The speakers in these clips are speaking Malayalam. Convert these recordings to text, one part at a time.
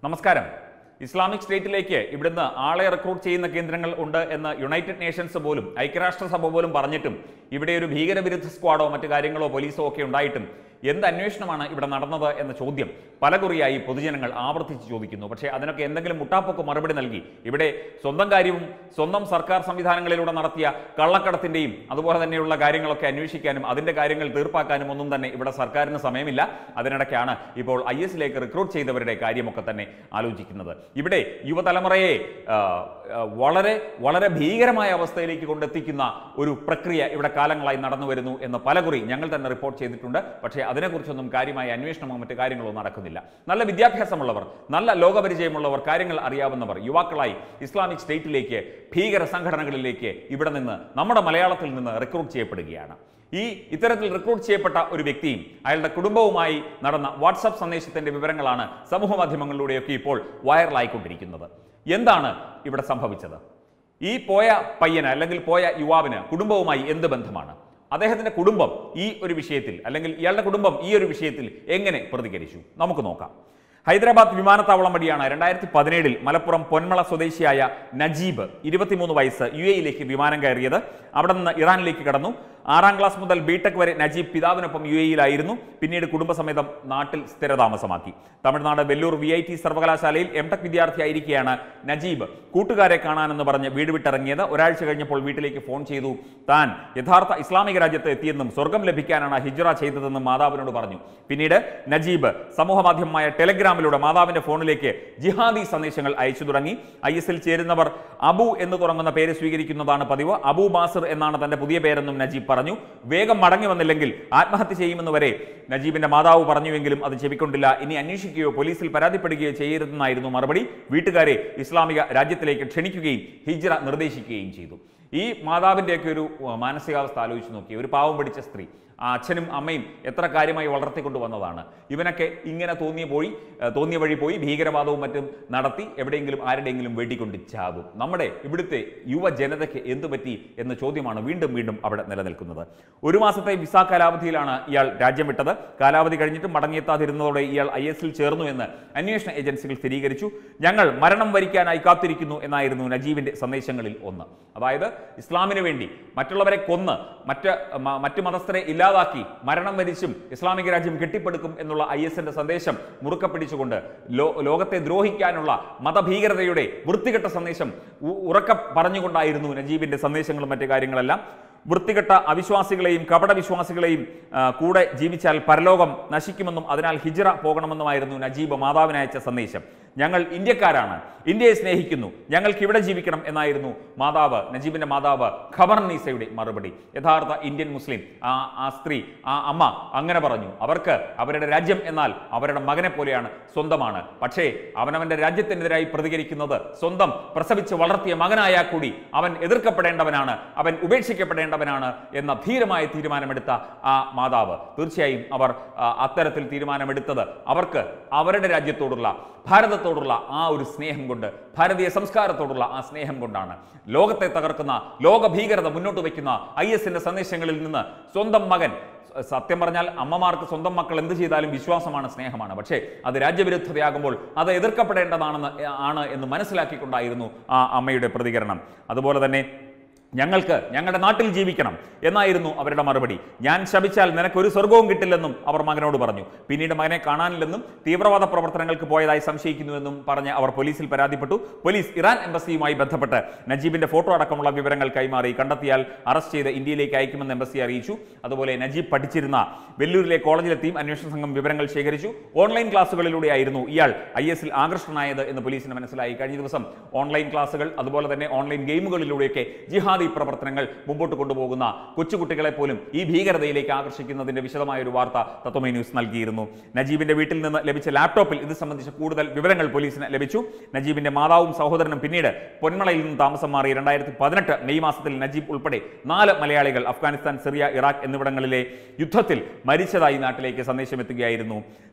നമസ്കാരം ഇസ്ലാമിക് സ്റ്റേറ്റിലേക്ക് ഇവിടുന്ന് ആളെ റിക്രൂട്ട് ചെയ്യുന്ന കേന്ദ്രങ്ങൾ ഉണ്ട് എന്ന് യുണൈറ്റഡ് നേഷൻസ് പോലും ഐക്യരാഷ്ട്രസഭ പോലും പറഞ്ഞിട്ടും ഇവിടെ ഒരു ഭീകരവിരുദ്ധ സ്ക്വാഡോ മറ്റു കാര്യങ്ങളോ പോലീസോ ഒക്കെ ഉണ്ടായിട്ടും എന്ത് അന്വേഷണമാണ് ഇവിടെ നടന്നത് എന്ന ചോദ്യം പലകുറിയായി പൊതുജനങ്ങൾ ആവർത്തിച്ച് ചോദിക്കുന്നു പക്ഷേ അതിനൊക്കെ എന്തെങ്കിലും മുട്ടാപ്പൊക്കെ മറുപടി നൽകി ഇവിടെ സ്വന്തം കാര്യവും സ്വന്തം സർക്കാർ സംവിധാനങ്ങളിലൂടെ നടത്തിയ കള്ളക്കടത്തിന്റെയും അതുപോലെ തന്നെയുള്ള കാര്യങ്ങളൊക്കെ അന്വേഷിക്കാനും അതിന്റെ കാര്യങ്ങൾ തീർപ്പാക്കാനും ഒന്നും തന്നെ ഇവിടെ സർക്കാരിന് സമയമില്ല അതിനിടയ്ക്കാണ് ഇപ്പോൾ ഐ എസിലേക്ക് റിക്രൂട്ട് ചെയ്തവരുടെ കാര്യമൊക്കെ തന്നെ ആലോചിക്കുന്നത് ഇവിടെ യുവതലമുറയെ ആ, ആ, വളരെ വളരെ ഭീകരമായ അവസ്ഥയിലേക്ക് കൊണ്ടെത്തിക്കുന്ന ഒരു പ്രക്രിയ ഇവിടെ കാലങ്ങളായി നടന്നു വരുന്നു എന്ന് പലകുറി ഞങ്ങൾ തന്നെ റിപ്പോർട്ട് ചെയ്തിട്ടുണ്ട് പക്ഷേ അതിനെക്കുറിച്ചൊന്നും കാര്യമായ അന്വേഷണമോ മറ്റു കാര്യങ്ങളോ നടക്കുന്നില്ല നല്ല വിദ്യാഭ്യാസമുള്ളവർ നല്ല ലോകപരിചയമുള്ളവർ കാര്യങ്ങൾ അറിയാവുന്നവർ യുവാക്കളായി ഇസ്ലാമിക് സ്റ്റേറ്റിലേക്ക് ഭീകര സംഘടനകളിലേക്ക് ഇവിടെ നിന്ന് നമ്മുടെ മലയാളത്തിൽ നിന്ന് റിക്രൂട്ട് ചെയ്യപ്പെടുകയാണ് ഈ ഇത്തരത്തിൽ റിക്രൂട്ട് ചെയ്യപ്പെട്ട ഒരു വ്യക്തിയും അയാളുടെ കുടുംബവുമായി നടന്ന വാട്സപ്പ് സന്ദേശത്തിന്റെ വിവരങ്ങളാണ് സമൂഹ മാധ്യമങ്ങളിലൂടെയൊക്കെ ഇപ്പോൾ വൈറലായിക്കൊണ്ടിരിക്കുന്നത് എന്താണ് ഇവിടെ സംഭവിച്ചത് ഈ പോയ പയ്യന് അല്ലെങ്കിൽ പോയ യുവാവിന് കുടുംബവുമായി എന്ത് ബന്ധമാണ് അദ്ദേഹത്തിന്റെ കുടുംബം ഈ ഒരു വിഷയത്തിൽ അല്ലെങ്കിൽ ഇയാളുടെ കുടുംബം ഈ ഒരു വിഷയത്തിൽ എങ്ങനെ പ്രതികരിച്ചു നമുക്ക് നോക്കാം ഹൈദരാബാദ് വിമാനത്താവളം വഴിയാണ് രണ്ടായിരത്തി പതിനേഴിൽ മലപ്പുറം പൊന്മള സ്വദേശിയായ നജീബ് ഇരുപത്തിമൂന്ന് വയസ്സ് യു എയിലേക്ക് വിമാനം കയറിയത് അവിടെ നിന്ന് ഇറാനിലേക്ക് കടന്നു ആറാം ക്ലാസ് മുതൽ ബിടെക് വരെ നജീബ് പിതാവിനൊപ്പം യു എയിലായിരുന്നു പിന്നീട് കുടുംബസമേതം നാട്ടിൽ സ്ഥിരതാമസമാക്കി Tamil Nadu Vellore V I T സർവകലാശാലയിൽ എം ടെക് വിദ്യാർത്ഥിയായിരിക്കെയാണ് നജീബ് കൂട്ടുകാരെ കാണാനെന്ന് പറഞ്ഞ് വീട് വിട്ടിറങ്ങിയത് ഒരാഴ്ച കഴിഞ്ഞപ്പോൾ വീട്ടിലേക്ക് ഫോൺ ചെയ്തു താൻ യഥാർത്ഥ ഇസ്ലാമിക രാജ്യത്ത് എത്തിയെന്നും സ്വർഗം ലഭിക്കാനാണ് ഹിജ്റ ചെയ്തതെന്നും മാതാവിനോട് പറഞ്ഞു പിന്നീട് നജീബ് സമൂഹ മാധ്യമമായ ടെലഗ്രാമിലൂടെ മാതാവിന്റെ ഫോണിലേക്ക് ജിഹാദി സന്ദേശങ്ങൾ അയച്ചു തുടങ്ങി ഐ എസിൽ ചേരുന്നവർ അബു എന്ന് തുടങ്ങുന്ന പേര് സ്വീകരിക്കുന്നതാണ് പതിവ് അബു ബാസിർ എന്നാണ് തന്റെ പുതിയ പേരെന്നും നജീബ് പറഞ്ഞു വേഗം മടങ്ങി വന്നില്ലെങ്കിൽ ആത്മഹത്യ ചെയ്യുമെന്ന് വരെ നജീബിന്റെ മാതാവ് പറഞ്ഞുവെങ്കിലും അത് ചെവിക്കൊണ്ടില്ല ഇനി അന്വേഷിക്കുകയോ പോലീസിൽ പരാതിപ്പെടുകയോ ചെയ്യരുതെന്നായിരുന്നു മറുപടി വീട്ടുകാരെ ഇസ്ലാമിക രാജ്യത്തിലേക്ക് ക്ഷണിക്കുകയും ഹിജ്റ നിർദ്ദേശിക്കുകയും ചെയ്തു ഈ മാതാവിൻ്റെയൊക്കെ ഒരു uh, മാനസികാവസ്ഥ ആലോചിച്ച് നോക്കി ഒരു പാവം പിടിച്ച സ്ത്രീ ആ അച്ഛനും അമ്മയും എത്ര കാര്യമായി വളർത്തിക്കൊണ്ട് വന്നതാണ് ഇവനൊക്കെ ഇങ്ങനെ തോന്നിയ പോയി uh, തോന്നിയ വഴി പോയി ഭീകരവാദവും മറ്റും നടത്തി എവിടെയെങ്കിലും ആരുടെയെങ്കിലും വെടികൊണ്ട് ചാകും നമ്മുടെ ഇവിടുത്തെ യുവജനതയ്ക്ക് എന്തു പറ്റി എന്ന ചോദ്യമാണ് വീണ്ടും വീണ്ടും അവിടെ നിലനിൽക്കുന്നത് ഒരു മാസത്തെ വിസ കാലാവധിയിലാണ് ഇയാൾ രാജ്യം വിട്ടത് കാലാവധി കഴിഞ്ഞിട്ടും മടങ്ങിയെത്താതിരുന്നതോടെ ഇയാൾ ഐ എസിൽ ചേർന്നു എന്ന് അന്വേഷണ ഏജൻസികൾ സ്ഥിരീകരിച്ചു ഞങ്ങൾ മരണം വരിക്കാനായി കാത്തിരിക്കുന്നു എന്നായിരുന്നു നജീബിന്റെ സന്ദേശങ്ങളിൽ ഒന്ന് അതായത് ഇസ്ലാമിന് വേണ്ടി മറ്റുള്ളവരെ കൊന്ന് മറ്റ് മ- മറ്റു മതസ്ഥരെ ഇല്ലാതാക്കി മരണം വരിച്ചും ഇസ്ലാമിക രാജ്യം കെട്ടിപ്പടുക്കും എന്നുള്ള ഐ എസിന്റെ സന്ദേശം മുറുക്ക പിടിച്ചുകൊണ്ട് ലോ ലോകത്തെ ദ്രോഹിക്കാനുള്ള മതഭീകരതയുടെ വൃത്തികെട്ട സന്ദേശം ഉ- ഉറക്ക പറഞ്ഞുകൊണ്ടായിരുന്നു നജീബിന്റെ സന്ദേശങ്ങളും മറ്റു കാര്യങ്ങളെല്ലാം വൃത്തികെട്ട അവിശ്വാസികളെയും കപടവിശ്വാസികളെയും ആ, കൂടെ ജീവിച്ചാൽ പരലോകം നശിക്കുമെന്നും അതിനാൽ ഹിജ്റ പോകണമെന്നുമായിരുന്നു നജീബ് മാതാവിന് അയച്ച സന്ദേശം ഞങ്ങൾ ഇന്ത്യക്കാരാണ് ഇന്ത്യയെ സ്നേഹിക്കുന്നു ഞങ്ങൾക്ക് ഇവിടെ ജീവിക്കണം എന്നായിരുന്നു മാതാവ് നജീബിന്റെ മാതാവ് ഖബർ നീസയുടെ മറുപടി യഥാർത്ഥ ഇന്ത്യൻ മുസ്ലിം ആ ആ സ്ത്രീ ആ അമ്മ അങ്ങനെ പറഞ്ഞു അവർക്ക് അവരുടെ രാജ്യം എന്നാൽ അവരുടെ മകനെ പോലെയാണ് സ്വന്തമാണ് പക്ഷേ അവനവന്റെ രാജ്യത്തിനെതിരായി പ്രതികരിക്കുന്നത് സ്വന്തം പ്രസവിച്ച് വളർത്തിയ മകനായാൽ കൂടി അവൻ എതിർക്കപ്പെടേണ്ടവനാണ് അവൻ ഉപേക്ഷിക്കപ്പെടേണ്ടവനാണ് എന്ന ധീരമായ തീരുമാനമെടുത്ത ആ മാതാവ് തീർച്ചയായും അവർ ആ, അത്തരത്തിൽ തീരുമാനമെടുത്തത് അവർക്ക് അവരുടെ രാജ്യത്തോടുള്ള ഭാരതത്തോടുള്ള ആ ഒരു സ്നേഹം കൊണ്ട് ഭാരതീയ സംസ്കാരത്തോടുള്ള ആ സ്നേഹം കൊണ്ടാണ് ലോകത്തെ തകർക്കുന്ന ലോക ഭീകരത മുന്നോട്ട് വയ്ക്കുന്ന ഐ എസിന്റെ സന്ദേശങ്ങളിൽ നിന്ന് സ്വന്തം മകൻ സ- സത്യം പറഞ്ഞാൽ അമ്മമാർക്ക് സ്വന്തം മക്കൾ എന്ത് ചെയ്താലും വിശ്വാസമാണ് സ്നേഹമാണ് പക്ഷേ അത് രാജ്യവിരുദ്ധതയാകുമ്പോൾ അത് എതിർക്കപ്പെടേണ്ടതാണെന്ന് ആണ് എന്ന് മനസ്സിലാക്കിക്കൊണ്ടായിരുന്നു ആ അമ്മയുടെ പ്രതികരണം അതുപോലെ തന്നെ ഞങ്ങൾക്ക് ഞങ്ങളുടെ നാട്ടിൽ ജീവിക്കണം എന്നായിരുന്നു അവരുടെ മറുപടി ഞാൻ ശപിച്ചാൽ നിനക്കൊരു സ്വർഗവും കിട്ടില്ലെന്നും അവർ മകനോട് പറഞ്ഞു പിന്നീട് മകനെ കാണാനില്ലെന്നും തീവ്രവാദ പ്രവർത്തനങ്ങൾക്ക് പോയതായി സംശയിക്കുന്നുവെന്നും പറഞ്ഞ് അവർ പോലീസിൽ പരാതിപ്പെട്ടു പോലീസ് ഇറാൻ എംബസിയുമായി ബന്ധപ്പെട്ട് നജീബിന്റെ ഫോട്ടോ അടക്കമുള്ള വിവരങ്ങൾ കൈമാറി കണ്ടെത്തിയാൽ അറസ്റ്റ് ചെയ്ത് ഇന്ത്യയിലേക്ക് അയക്കുമെന്ന് എംബസി അറിയിച്ചു അതുപോലെ നജീബ് പഠിച്ചിരുന്ന വെല്ലൂരിലെ കോളേജിലെത്തിയും അന്വേഷണ സംഘം വിവരങ്ങൾ ശേഖരിച്ചു ഓൺലൈൻ ക്ലാസ്സുകളിലൂടെയായിരുന്നു ഇയാൾ ഐ എസിൽ ആകർഷണനായത് എന്ന് പോലീസിന് മനസ്സിലായി കഴിഞ്ഞ ദിവസം ഓൺലൈൻ ക്ലാസ്സുകൾ അതുപോലെ തന്നെ ഓൺലൈൻ ഗെയിമുകളിലൂടെയൊക്കെ ജിഹാദി പ്രവർത്തനങ്ങൾ മുമ്പോട്ട് കൊണ്ടുപോകുന്ന കൊച്ചുകുട്ടികളെ പോലും ഈ ഭീകരതയിലേക്ക് ആകർഷിക്കുന്നതിന്റെ വിശദമായ ഒരു വാർത്ത തത്വമേ ന്യൂസ് നൽകിയിരുന്നു നജീബിന്റെ വീട്ടിൽ നിന്ന് ലഭിച്ച ലാപ്ടോപ്പിൽ ഇത് സംബന്ധിച്ച കൂടുതൽ വിവരങ്ങൾ പോലീസിന് ലഭിച്ചു നജീബിന്റെ മാതാവും സഹോദരനും പിന്നീട് പൊന്മളയിൽ നിന്ന് താമസം മാറി രണ്ടായിരത്തി പതിനെട്ട് മെയ് മാസത്തിൽ നജീബ് ഉൾപ്പെടെ നാല് മലയാളികൾ അഫ്ഗാനിസ്ഥാൻ സിറിയ ഇറാഖ് എന്നിവിടങ്ങളിലെ യുദ്ധത്തിൽ മരിച്ചതായി നാട്ടിലേക്ക് സന്ദേശം എത്തുകയായിരുന്നു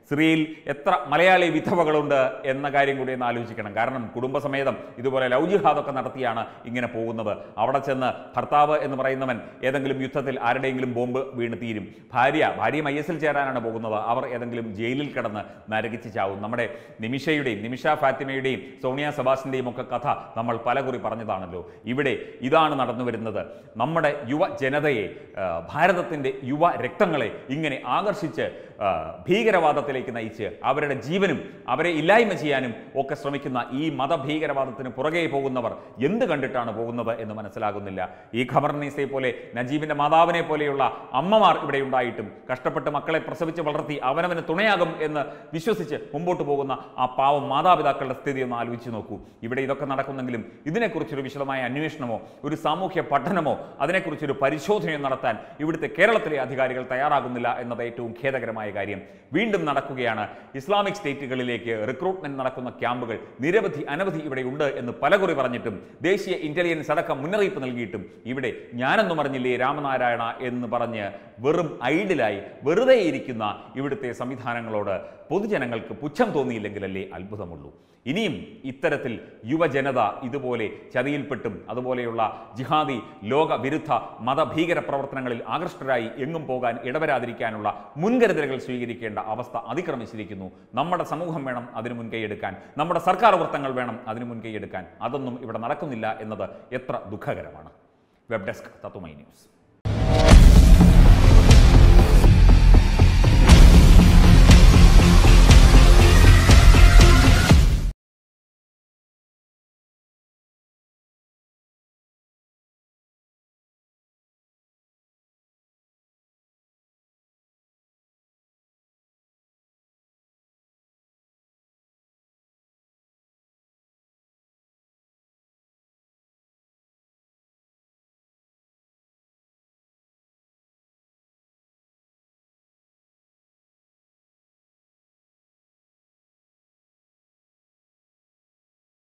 സിറിയയിൽ എത്ര മലയാളി വിധവകളുണ്ട് എന്ന കാര്യം കൂടി ഒന്ന് ആലോചിക്കണം കാരണം കുടുംബസമേതം ഇതുപോലെ ലവ് ജിഹാദൊക്കെ നടത്തിയാണ് ഇങ്ങനെ പോകുന്നത് അവിടെ ചെന്ന് ഭർത്താവ് എന്ന് പറയുന്നവൻ ഏതെങ്കിലും യുദ്ധത്തിൽ ആരുടെയെങ്കിലും ബോംബ് വീണ് തീരും ഭാര്യ ഭാര്യയും ഐ എസിൽ ചേരാനാണ് പോകുന്നത് അവർ ഏതെങ്കിലും ജയിലിൽ കിടന്ന് നരകിച്ച് ചാവും നമ്മുടെ നിമിഷയുടെയും നിമിഷ ഫാത്തിമയുടെയും സോണിയ സബാസിൻ്റെയും ഒക്കെ കഥ നമ്മൾ പലകുറി പറഞ്ഞതാണല്ലോ ഇവിടെ ഇതാണ് നടന്നു വരുന്നത് നമ്മുടെ യുവ ജനതയെ ആ, ഭാരതത്തിൻ്റെ യുവ രക്തങ്ങളെ ഇങ്ങനെ ആകർഷിച്ച് ആ, ഭീകരവാദത്തിലേക്ക് നയിച്ച് അവരുടെ ജീവനും അവരെ ഇല്ലായ്മ ചെയ്യാനും ഒക്കെ ശ്രമിക്കുന്ന ഈ മതഭീകരവാദത്തിന് പുറകെ പോകുന്നവർ എന്ത് കണ്ടിട്ടാണ് പോകുന്നത് എന്ന് മനസ്സിലാകുന്നില്ല ഈ ഖബർനീസയെ പോലെ നജീബിന്റെ മാതാവിനെ പോലെയുള്ള അമ്മമാർ ഇവിടെ ഉണ്ടായിട്ടും കഷ്ടപ്പെട്ട് മക്കളെ പ്രസവിച്ച് വളർത്തി അവനവന് തുണയാകും എന്ന് വിശ്വസിച്ച് മുമ്പോട്ട് പോകുന്ന ആ പാവം മാതാപിതാക്കളുടെ സ്ഥിതി ഒന്ന് ആലോചിച്ച് നോക്കൂ ഇവിടെ ഇതൊക്കെ നടക്കുന്നെങ്കിലും ഇതിനെക്കുറിച്ചൊരു വിശദമായ അന്വേഷണമോ ഒരു സാമൂഹ്യ പഠനമോ അതിനെക്കുറിച്ചൊരു പരിശോധനയോ നടത്താൻ ഇവിടുത്തെ കേരളത്തിലെ അധികാരികൾ തയ്യാറാകുന്നില്ല എന്നത് ഏറ്റവും ഖേദകരമായ കാര്യം വീണ്ടും നടക്കുകയാണ് ഇസ്ലാമിക് സ്റ്റേറ്റുകളിലേക്ക് റിക്രൂട്ട്മെന്റ് നടക്കുന്ന ക്യാമ്പുകൾ നിരവധി അനവധി ഇവിടെ ഉണ്ട് എന്ന് പലകുറി പറഞ്ഞിട്ടും ദേശീയ ഇന്റലിജൻസ് അടക്കം മുന്നറിയിപ്പ് നൽകിയിട്ടും ഇവിടെ ഞാനൊന്നും അറിഞ്ഞില്ലേ രാമനാരായണ എന്ന് പറഞ്ഞ് വെറും ഐഡിലായി വെറുതെ ഇരിക്കുന്ന ഇവിടുത്തെ സംവിധാനങ്ങളോട് പൊതുജനങ്ങൾക്ക് പുച്ഛം തോന്നിയില്ലെങ്കിലല്ലേ അത്ഭുതമുള്ളൂ ഇനിയും ഇത്തരത്തിൽ യുവജനത ഇതുപോലെ ചതിയിൽപ്പെട്ടും അതുപോലെയുള്ള ജിഹാദി ലോക വിരുദ്ധ മതഭീകര പ്രവർത്തനങ്ങളിൽ ആകൃഷ്ടരായി എങ്ങും പോകാൻ ഇടവരാതിരിക്കാനുള്ള മുൻകരുതലുകൾ സ്വീകരിക്കേണ്ട അവസ്ഥ അതിക്രമിച്ചിരിക്കുന്നു നമ്മുടെ സമൂഹം വേണം അതിന് മുൻകൈയെടുക്കാൻ നമ്മുടെ സർക്കാർ വൃത്തങ്ങൾ വേണം അതിന് മുൻകൈയെടുക്കാൻ അതൊന്നും ഇവിടെ നടക്കുന്നില്ല എന്നത് എത്ര ദുഃഖകരമാണ് വെബ് ഡെസ്ക് തത്തുമൈ ന്യൂസ്